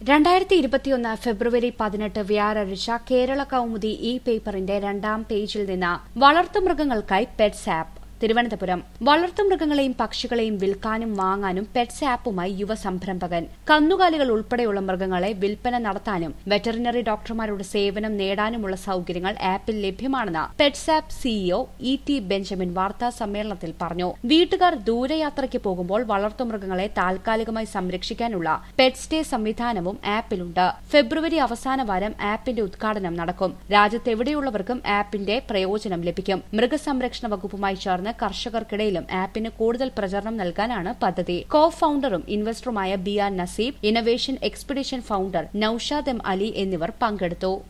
രണ്ടായിരത്തി ഇരുപത്തിയൊന്ന് ഫെബ്രുവരി പതിനെട്ട് വ്യാഴാഴ്ച കേരള കൗമുദി ഇ പേപ്പറിന്റെ രണ്ടാം പേജിൽ നിന്ന് വളർത്തുമൃഗങ്ങൾക്കായി പെറ്റ്സ് ആപ്പ് തിരുവനന്തപുരം വളർത്തുമൃഗങ്ങളെയും പക്ഷികളെയും വിൽക്കാനും വാങ്ങാനും പെറ്റ്സ് ആപ്പുമായി യുവ സംരംഭകൻ കന്നുകാലികൾ ഉൾപ്പെടെയുള്ള മൃഗങ്ങളെ വിൽപ്പന നടത്താനും വെറ്ററിനറി ഡോക്ടർമാരുടെ സേവനം നേടാനുമുള്ള സൌകര്യങ്ങൾ ആപ്പിൽ ലഭ്യമാണെന്ന് pets app CEO E T Benjamin വാർത്താ സമ്മേളനത്തിൽ പറഞ്ഞു വീട്ടുകാർ ദൂരയാത്രയ്ക്ക് പോകുമ്പോൾ വളർത്തുമൃഗങ്ങളെ താൽക്കാലികമായി സംരക്ഷിക്കാനുള്ള പെറ്റ് സ്റ്റേ സംവിധാനവും ആപ്പിലുണ്ട് ഫെബ്രുവരി അവസാന വാരം ആപ്പിന്റെ ഉദ്ഘാടനം നടക്കും രാജ്യത്തെവിടെയുള്ളവർക്കും ആപ്പിന്റെ പ്രയോജനം ലഭിക്കും മൃഗസംരക്ഷണ വകുപ്പുമായി ചേർന്ന് കർഷകർക്കിടയിലും ആപ്പിന് കൂടുതൽ പ്രചരണം നൽകാനാണ് പദ്ധതി കോ ഫൌണ്ടറും ഇൻവെസ്റ്ററുമായ B R Naseeb innovation expedition founder Noushad M Ali എന്നിവർ പങ്കെടുത്തു